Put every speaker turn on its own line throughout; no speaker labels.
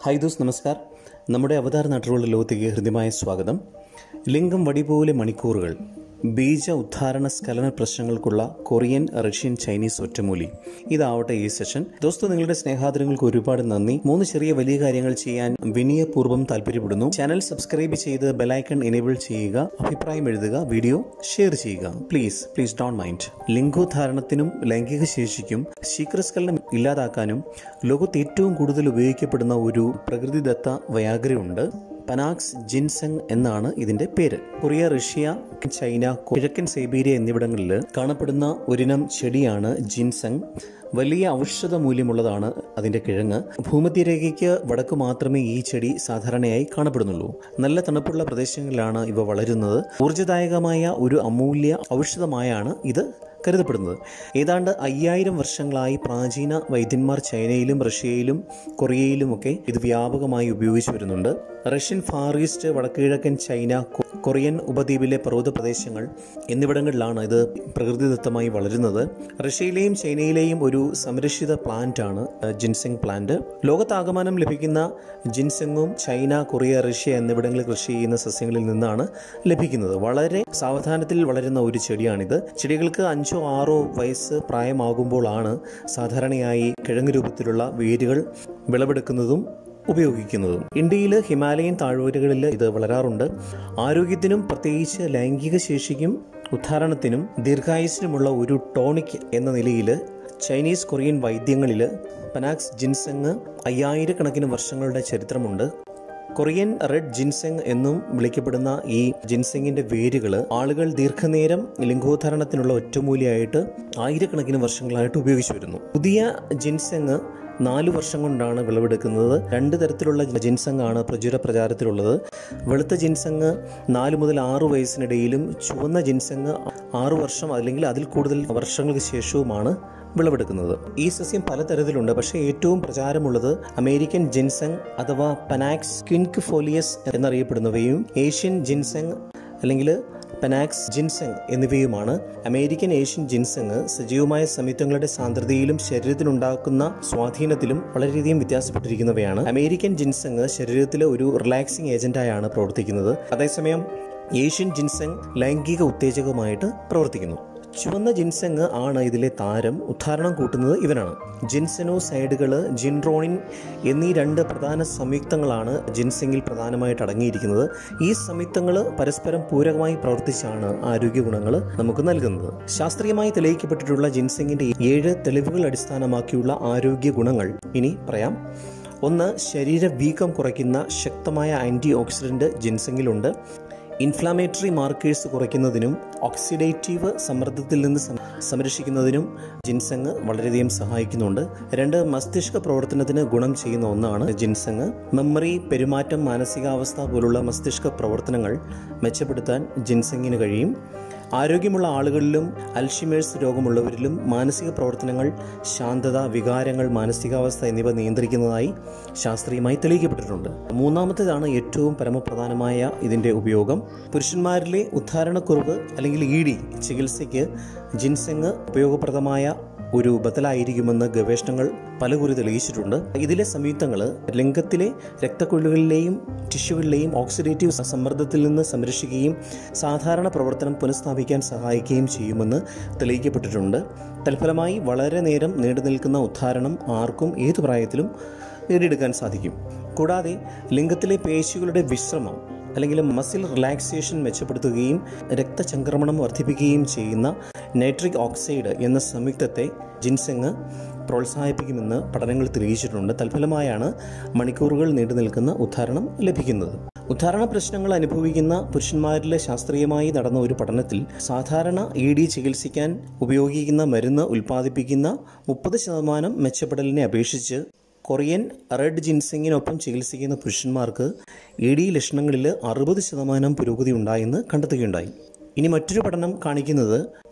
hi those നമസ്കാർ നമ്മുടെ അവതാര നാട്ടിലുള്ള ലോകത്തേക്ക് ഹൃദ്യമായ സ്വാഗതം ലിംഗം വടിപോലെ മണിക്കൂറുകൾ ബീജ ഉദ്ധാരണ സ്ഖലന പ്രശ്നങ്ങൾക്കുള്ള കൊറിയൻ റഷ്യൻ ചൈനീസ് ഒറ്റമൂലി ഇതാവട്ടെ ഈ സെഷൻ ദോസ്തു നിങ്ങളുടെ സ്നേഹാദരങ്ങൾക്ക് ഒരുപാട് നന്ദി മൂന്ന് ചെറിയ വലിയ കാര്യങ്ങൾ ചെയ്യാൻ വിനയപൂർവ്വം താല്പര്യപ്പെടുന്നു ചാനൽ സബ്സ്ക്രൈബ് ചെയ്ത് ബെലൈക്കൺ എനേബിൾ ചെയ്യുക അഭിപ്രായം എഴുതുക വീഡിയോ ഷെയർ ചെയ്യുക പ്ലീസ് പ്ലീസ് ഡോണ്ട് മൈൻഡ് ലിംഗോദ്ധാരണത്തിനും ലൈംഗിക ശേഷിക്കും ശീഘ്രസ്ഖലനം ഇല്ലാതാക്കാനും ലോകത്ത് ഏറ്റവും കൂടുതൽ ഉപയോഗിക്കപ്പെടുന്ന ഒരു പ്രകൃതിദത്ത വയാഗ്രയുണ്ട് പനാക്സ് ജിൻസങ് എന്നാണ് ഇതിന്റെ പേര് കൊറിയ റഷ്യ ചൈന കിഴക്കൻ സൈബീരിയ എന്നിവിടങ്ങളിൽ കാണപ്പെടുന്ന ഒരിനം ചെടിയാണ് ജിൻസങ് വലിയ ഔഷധ മൂല്യമുള്ളതാണ് അതിന്റെ കിഴങ്ങ് ഭൂമധ്യരേഖയ്ക്ക് വടക്ക് മാത്രമേ ഈ ചെടി സാധാരണയായി കാണപ്പെടുന്നുള്ളൂ നല്ല തണുപ്പുള്ള പ്രദേശങ്ങളിലാണ് ഇവ വളരുന്നത് ഊർജ്ജദായകമായ ഒരു അമൂല്യ ഔഷധമായാണ് ഇത് കരുതപ്പെടുന്നത് ഏതാണ്ട് അയ്യായിരം വർഷങ്ങളായി പ്രാചീന വൈദ്യന്മാർ ചൈനയിലും റഷ്യയിലും കൊറിയയിലുമൊക്കെ ഇത് വ്യാപകമായി ഉപയോഗിച്ചു വരുന്നുണ്ട് റഷ്യൻ ഫാർ ഈസ്റ്റ് വടക്കുകിഴക്കൻ ചൈന കൊറിയൻ ഉപദ്വീപിലെ പർവ്വത പ്രദേശങ്ങൾ എന്നിവിടങ്ങളിലാണ് ഇത് പ്രകൃതിദത്തമായി വളരുന്നത് റഷ്യയിലെയും ചൈനയിലെയും ഒരു സംരക്ഷിത പ്ലാന്റ് ആണ് ജിൻസെങ് പ്ലാന്റ് ലോകത്താകമാനം ലഭിക്കുന്ന ജിൻസെങ്ങും ചൈന കൊറിയ റഷ്യ എന്നിവിടങ്ങളിൽ കൃഷി ചെയ്യുന്ന സസ്യങ്ങളിൽ നിന്നാണ് ലഭിക്കുന്നത് വളരെ സാവധാനത്തിൽ വളരുന്ന ഒരു ചെടിയാണിത് ചെടികൾക്ക് അഞ്ചോ ആറോ വയസ്സ് പ്രായമാകുമ്പോഴാണ് സാധാരണയായി കിഴങ്ങ് രൂപത്തിലുള്ള വേരുകൾ വിളവെടുക്കുന്നതും ഉപയോഗിക്കുന്നതും ഇന്ത്യയിൽ ഹിമാലയൻ താഴ്വരകളിൽ ഇത് വളരാറുണ്ട് ആരോഗ്യത്തിനും പ്രത്യേകിച്ച് ലൈംഗിക ശേഷിക്കും ഉദ്ധാരണത്തിനും ദീർഘായുസിനുമുള്ള ഒരു ടോണിക് എന്ന നിലയിൽ ചൈനീസ് കൊറിയൻ വൈദ്യങ്ങളിൽ പനാക്സ് ജിൻസെങ് അയ്യായിരക്കണക്കിന് വർഷങ്ങളുടെ ചരിത്രമുണ്ട് കൊറിയൻ റെഡ് ജിൻസെങ് എന്നും വിളിക്കപ്പെടുന്ന ഈ ജിൻസെങ്ങിന്റെ വേരുകൾ ആളുകൾ ദീർഘനേരം ലിംഗോദ്ധാരണത്തിനുള്ള ഒറ്റമൂലിയായിട്ട് ആയിരക്കണക്കിന് വർഷങ്ങളായിട്ട് ഉപയോഗിച്ചു വരുന്നു പുതിയ ജിൻസെങ് നാലു വർഷം കൊണ്ടാണ് വിളവെടുക്കുന്നത് രണ്ട് തരത്തിലുള്ള ജിൻസങ് ആണ് പ്രചുര പ്രചാരത്തിലുള്ളത് വെളുത്ത ജിൻസങ് നാല് മുതൽ ആറ് വയസ്സിനിടയിലും ചുവന്ന ജിൻസങ് ആറു വർഷം അല്ലെങ്കിൽ അതിൽ കൂടുതൽ വർഷങ്ങൾക്ക് ശേഷവുമാണ് വിളവെടുക്കുന്നത് ഈ സസ്യം പലതരത്തിലുണ്ട് പക്ഷേ ഏറ്റവും പ്രചാരമുള്ളത് അമേരിക്കൻ ജിൻസങ് അഥവാ പനാക്സ് ക്വിൻക് ഫോലിയസ് എന്നറിയപ്പെടുന്നവയും ഏഷ്യൻ ജിൻസങ് അല്ലെങ്കിൽ പനാക്സ് ജിൻസെങ് എന്നിവയുമാണ് അമേരിക്കൻ ഏഷ്യൻ ജിൻസെങ് സജീവമായ സംയുക്തങ്ങളുടെ സാന്ദ്രതയിലും ശരീരത്തിനുണ്ടാക്കുന്ന സ്വാധീനത്തിലും വളരെയധികം വ്യത്യാസപ്പെട്ടിരിക്കുന്നവയാണ് അമേരിക്കൻ ജിൻസെങ് ശരീരത്തിലെ ഒരു റിലാക്സിംഗ് ഏജന്റായാണ് പ്രവർത്തിക്കുന്നത് അതേസമയം ഏഷ്യൻ ജിൻസെങ് ലൈംഗിക ഉത്തേജകമായിട്ട് പ്രവർത്തിക്കുന്നു ചുവന്ന ജിൻസെങ് ആണ് ഇതിലെ താരം ഉദ്ധാരണം കൂട്ടുന്നത് ഇവനാണ് ജിൻസെനോസൈഡുകൾ ജിൻറോണിൻ എന്നീ രണ്ട് പ്രധാന സംയുക്തങ്ങളാണ് ജിൻസെങ്ങിൽ പ്രധാനമായിട്ട് അടങ്ങിയിരിക്കുന്നത് ഈ സംയുക്തങ്ങൾ പരസ്പരം പൂരകമായി പ്രവർത്തിച്ചാണ് ആരോഗ്യ ഗുണങ്ങൾ നമുക്ക് നൽകുന്നത് ശാസ്ത്രീയമായി തെളിയിക്കപ്പെട്ടിട്ടുള്ള ജിൻസെങ്ങിന്റെ ഏഴ് തെളിവുകൾ അടിസ്ഥാനമാക്കിയുള്ള ആരോഗ്യ ഗുണങ്ങൾ ഇനി പറയാം ഒന്ന് ശരീര വീക്കം കുറയ്ക്കുന്ന ശക്തമായ ആന്റി ഓക്സിഡന്റ് ജിൻസെങ്ങിലുണ്ട് ഇൻഫ്ലാമേറ്ററി മാർക്കേഴ്സ് കുറയ്ക്കുന്നതിനും ഓക്സിഡേറ്റീവ് സമ്മർദ്ദത്തിൽ നിന്ന് സംരക്ഷിക്കുന്നതിനും ജിൻസങ് വളരെയധികം സഹായിക്കുന്നുണ്ട് രണ്ട് മസ്തിഷ്ക പ്രവർത്തനത്തിന് ഗുണം ചെയ്യുന്ന ഒന്നാണ് ജിൻസങ് മെമ്മറി പെരുമാറ്റം മാനസികാവസ്ഥ പോലുള്ള മസ്തിഷ്ക പ്രവർത്തനങ്ങൾ മെച്ചപ്പെടുത്താൻ ജിൻസങ്ങിന് കഴിയും ആരോഗ്യമുള്ള ആളുകളിലും അൽഷിമേഴ്സ് രോഗമുള്ളവരിലും മാനസിക പ്രവർത്തനങ്ങൾ ശാന്തത വികാരങ്ങൾ മാനസികാവസ്ഥ എന്നിവ നിയന്ത്രിക്കുന്നതായി ശാസ്ത്രീയമായി തെളിയിക്കപ്പെട്ടിട്ടുണ്ട് മൂന്നാമത്തേതാണ് ഏറ്റവും പരമപ്രധാനമായ ഇതിന്റെ ഉപയോഗം പുരുഷന്മാരിലെ ഉദ്ധാരണക്കുറവ് അല്ലെങ്കിൽ ഇ ഡി ചികിത്സയ്ക്ക് ജിൻസെങ് ഉപയോഗപ്രദമായ ഒരു ബദലായിരിക്കുമെന്ന് ഗവേഷണങ്ങൾ പലകുറി തെളിയിച്ചിട്ടുണ്ട് ഇതിലെ സംയുക്തങ്ങൾ ലിംഗത്തിലെ രക്തക്കൊള്ളുകളിലെയും ടിഷ്യൂകളിലെയും ഓക്സിഡേറ്റീവ് സമ്മർദ്ദത്തിൽ നിന്ന് സംരക്ഷിക്കുകയും സാധാരണ പ്രവർത്തനം പുനഃസ്ഥാപിക്കാൻ സഹായിക്കുകയും ചെയ്യുമെന്ന് തെളിയിക്കപ്പെട്ടിട്ടുണ്ട് തൽഫലമായി വളരെ നേരം നീണ്ടു നിൽക്കുന്ന ഉദ്ധാരണം ആർക്കും ഏതു പ്രായത്തിലും നേടിയെടുക്കാൻ സാധിക്കും കൂടാതെ ലിംഗത്തിലെ പേശികളുടെ വിശ്രമം അല്ലെങ്കിൽ മസിൽ റിലാക്സേഷൻ മെച്ചപ്പെടുത്തുകയും രക്തചംക്രമണം വർദ്ധിപ്പിക്കുകയും ചെയ്യുന്ന നൈട്രിക് ഓക്സൈഡ് എന്ന സംയുക്തത്തെ ജിൻസെങ് പ്രോത്സാഹിപ്പിക്കുമെന്ന് പഠനങ്ങൾ തെളിയിച്ചിട്ടുണ്ട് തൽഫലമായാണ് മണിക്കൂറുകൾ നീണ്ടു നിൽക്കുന്ന ഉദ്ധാരണം ലഭിക്കുന്നത് ഉദ്ധാരണ പ്രശ്നങ്ങൾ അനുഭവിക്കുന്ന പുരുഷന്മാരിലെ ശാസ്ത്രീയമായി നടന്ന ഒരു പഠനത്തിൽ സാധാരണ ഇ ഡി ചികിത്സിക്കാൻ ഉപയോഗിക്കുന്ന മരുന്ന് ഉൽപ്പാദിപ്പിക്കുന്ന മുപ്പത് ശതമാനം മെച്ചപ്പെടലിനെ അപേക്ഷിച്ച് കൊറിയൻ റെഡ് ജിൻസിങ്ങിനൊപ്പം ചികിത്സിക്കുന്ന പുരുഷന്മാർക്ക് ഇ ഡി ലക്ഷണങ്ങളിൽ അറുപത് ശതമാനം പുരോഗതി ഉണ്ടായെന്ന് കണ്ടെത്തുകയുണ്ടായി ഇനി മറ്റൊരു പഠനം കാണിക്കുന്നത്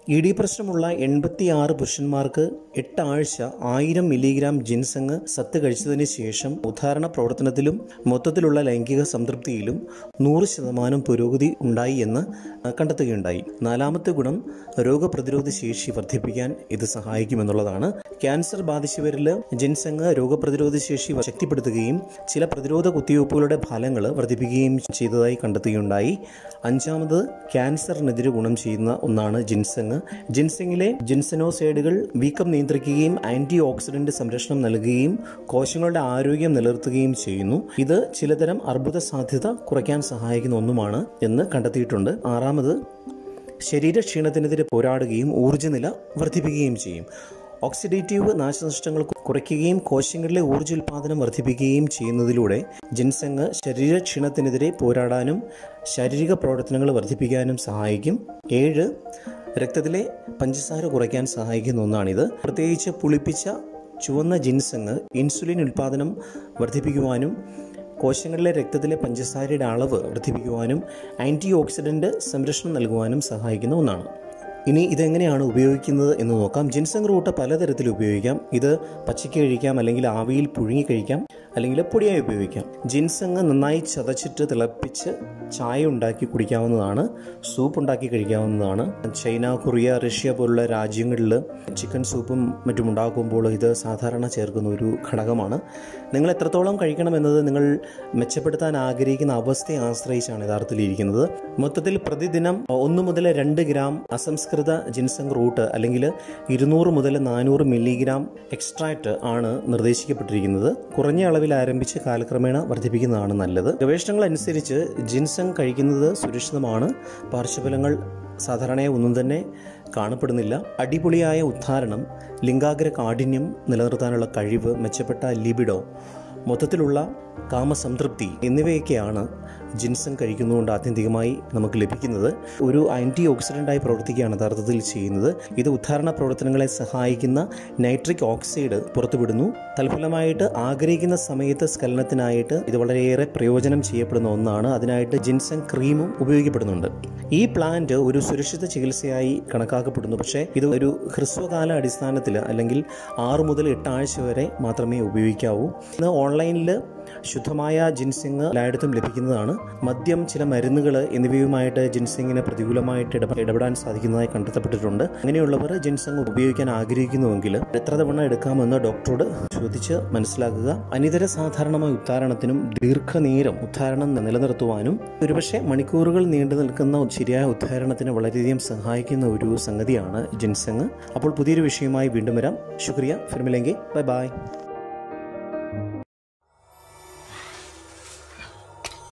ഇ ഡി പ്രശ്നമുള്ള എൺപത്തിയാറ് പുരുഷന്മാർക്ക് എട്ടാഴ്ച ആയിരം മില്ലിഗ്രാം ജിൻസങ് സത്ത് കഴിച്ചതിന് ശേഷം ഉദ്ധാരണ പ്രവർത്തനത്തിലും മൊത്തത്തിലുള്ള ലൈംഗിക സംതൃപ്തിയിലും നൂറ് ശതമാനം പുരോഗതി ഉണ്ടായി എന്ന് കണ്ടെത്തുകയുണ്ടായി നാലാമത്തെ ഗുണം രോഗപ്രതിരോധ ശേഷി വർദ്ധിപ്പിക്കാൻ ഇത് സഹായിക്കുമെന്നുള്ളതാണ് ക്യാൻസർ ബാധിച്ചവരിൽ ജിൻസങ് രോഗപ്രതിരോധ ശേഷി ശക്തിപ്പെടുത്തുകയും ചില പ്രതിരോധ കുത്തിവയ്പ്പുകളുടെ ഫലങ്ങൾ വർദ്ധിപ്പിക്കുകയും ചെയ്തതായി കണ്ടെത്തുകയുണ്ടായി അഞ്ചാമത് ക്യാൻസറിനെതിരെ ഗുണം ചെയ്യുന്ന ഒന്നാണ് ജിൻസങ് ജിൻസെങ്ങിലെ ജിൻസനോസൈഡുകൾ വീക്കം നിയന്ത്രിക്കുകയും ആന്റി ഓക്സിഡന്റ് സംരക്ഷണം നൽകുകയും കോശങ്ങളുടെ ആരോഗ്യം നിലനിർത്തുകയും ചെയ്യുന്നു ഇത് ചിലതരം അർബുദ സാധ്യത കുറയ്ക്കാൻ സഹായിക്കുന്ന ഒന്നുമാണ് എന്ന് കണ്ടെത്തിയിട്ടുണ്ട് ആറാമത് ശരീരക്ഷീണത്തിനെതിരെ പോരാടുകയും ഊർജ്ജനില വർദ്ധിപ്പിക്കുകയും ചെയ്യും ഓക്സിഡേറ്റീവ് നാശനഷ്ടങ്ങൾ കുറയ്ക്കുകയും കോശങ്ങളിലെ ഊർജ്ജോൽപാദനം വർദ്ധിപ്പിക്കുകയും ചെയ്യുന്നതിലൂടെ ജിൻസങ് ശരീരക്ഷീണത്തിനെതിരെ പോരാടാനും ശാരീരിക പ്രവർത്തനങ്ങൾ വർദ്ധിപ്പിക്കാനും സഹായിക്കും ഏഴ് രക്തത്തിലെ പഞ്ചസാര കുറയ്ക്കാൻ സഹായിക്കുന്ന ഒന്നാണിത് പ്രത്യേകിച്ച് പുളിപ്പിച്ച ചുവന്ന ജിൻസങ് ഇൻസുലിൻ ഉൽപാദനം വർദ്ധിപ്പിക്കുവാനും കോശങ്ങളിലെ രക്തത്തിലെ പഞ്ചസാരയുടെ അളവ് വർദ്ധിപ്പിക്കുവാനും ആൻറ്റി ഓക്സിഡൻറ്റ് സംരക്ഷണം നൽകുവാനും സഹായിക്കുന്ന ഒന്നാണ് ഇനി ഇതെങ്ങനെയാണ് ഉപയോഗിക്കുന്നത് എന്ന് നോക്കാം ജിൻസങ് റൂട്ട് പലതരത്തിൽ ഉപയോഗിക്കാം ഇത് പച്ചയ്ക്ക് കഴിക്കാം അല്ലെങ്കിൽ ആവിയിൽ പുഴുങ്ങി കഴിക്കാം അല്ലെങ്കിൽ പൊടിയായി ഉപയോഗിക്കാം ജിൻസങ് നന്നായി ചതച്ചിട്ട് തിളപ്പിച്ച് ചായ ഉണ്ടാക്കി കുടിക്കാവുന്നതാണ് സൂപ്പ് ഉണ്ടാക്കി കഴിക്കാവുന്നതാണ് ചൈന കൊറിയ റഷ്യ പോലുള്ള രാജ്യങ്ങളിൽ ചിക്കൻ സൂപ്പും മറ്റും ഉണ്ടാക്കുമ്പോൾ ഇത് സാധാരണ ചേർക്കുന്ന ഒരു ഘടകമാണ് നിങ്ങൾ എത്രത്തോളം കഴിക്കണമെന്നത് നിങ്ങൾ മെച്ചപ്പെടുത്താൻ ആഗ്രഹിക്കുന്ന അവസ്ഥയെ ആശ്രയിച്ചാണ് യഥാർത്ഥത്തിൽ ഇരിക്കുന്നത് മൊത്തത്തിൽ പ്രതിദിനം ഒന്ന് മുതൽ രണ്ട് ഗ്രാം അസംസ്കൃത ജിൻസങ് റൂട്ട് അല്ലെങ്കിൽ ഇരുന്നൂറ് മുതൽ നാനൂറ് മില്ലിഗ്രാം എക്സ്ട്രാക്റ്റ് ആണ് നിർദ്ദേശിക്കപ്പെട്ടിരിക്കുന്നത് കുറഞ്ഞ അളവിൽ ആരംഭിച്ച് കാലക്രമേണ വർദ്ധിപ്പിക്കുന്നതാണ് നല്ലത് ഗവേഷണങ്ങൾ അനുസരിച്ച് ജിൻസങ് കഴിക്കുന്നത് സുരക്ഷിതമാണ് പാർശ്വഫലങ്ങൾ സാധാരണയായി ഒന്നും തന്നെ കാണപ്പെടുന്നില്ല അടിപൊളിയായ ഉദ്ധാരണം ലിംഗാഗ്ര കാഠിന്യം നിലനിർത്താനുള്ള കഴിവ് മെച്ചപ്പെട്ട ലിബിഡോ മൊത്തത്തിലുള്ള കാമസംതൃപ്തി എന്നിവയൊക്കെയാണ് ജിൻസൺ കഴിക്കുന്നതുകൊണ്ട് ആത്യന്തികമായി നമുക്ക് ലഭിക്കുന്നത് ഒരു ആൻറ്റി ഓക്സിഡൻ്റായി പ്രവർത്തിക്കുകയാണ് യഥാർത്ഥത്തിൽ ചെയ്യുന്നത് ഇത് ഉദ്ധാരണ പ്രവർത്തനങ്ങളെ സഹായിക്കുന്ന നൈട്രിക് ഓക്സൈഡ് പുറത്തുവിടുന്നു തൽഫലമായിട്ട് ആഗ്രഹിക്കുന്ന സമയത്ത് സ്ഖലനത്തിനായിട്ട് ഇത് വളരെയേറെ പ്രയോജനം ചെയ്യപ്പെടുന്ന ഒന്നാണ് അതിനായിട്ട് ജിൻസൺ ക്രീമും ഉപയോഗിക്കപ്പെടുന്നുണ്ട് ഈ പ്ലാന്റ് ഒരു സുരക്ഷിത ചികിത്സയായി കണക്കാക്കപ്പെടുന്നു പക്ഷേ ഇത് ഒരു ഹ്രസ്വകാല അടിസ്ഥാനത്തിൽ അല്ലെങ്കിൽ ആറ് മുതൽ എട്ട് ആഴ്ച വരെ മാത്രമേ ഉപയോഗിക്കാവൂ ഇന്ന് ഓൺലൈനിൽ ശുദ്ധമായ ജിൻസിങ് എല്ലായിടത്തും ലഭിക്കുന്നതാണ് മദ്യം ചില മരുന്നുകൾ എന്നിവയുമായിട്ട് ജിൻസിങ്ങിന് പ്രതികൂലമായിട്ട് ഇടപെ ഇടപെടാൻ സാധിക്കുന്നതായി കണ്ടെത്തപ്പെട്ടിട്ടുണ്ട് അങ്ങനെയുള്ളവർ ജിൻസിങ് ഉപയോഗിക്കാൻ ആഗ്രഹിക്കുന്നുവെങ്കിൽ എത്ര തവണ എടുക്കാമെന്ന് ഡോക്ടറോട് ചോദിച്ച് മനസ്സിലാക്കുക അനിതര സാധാരണമായ ഉദ്ധാരണത്തിനും ദീർഘനേരം ഉദ്ധാരണം നിലനിർത്തുവാനും ഒരുപക്ഷെ മണിക്കൂറുകൾ നീണ്ടു നിൽക്കുന്ന ശരിയായ ഉദ്ധാരണത്തിന് വളരെയധികം സഹായിക്കുന്ന ഒരു സംഗതിയാണ് ജിൻസങ് അപ്പോൾ പുതിയൊരു വിഷയമായി വീണ്ടും വരാം ശുക്രിയ ഫിർമിലെങ്കിൽ ബൈ ബൈ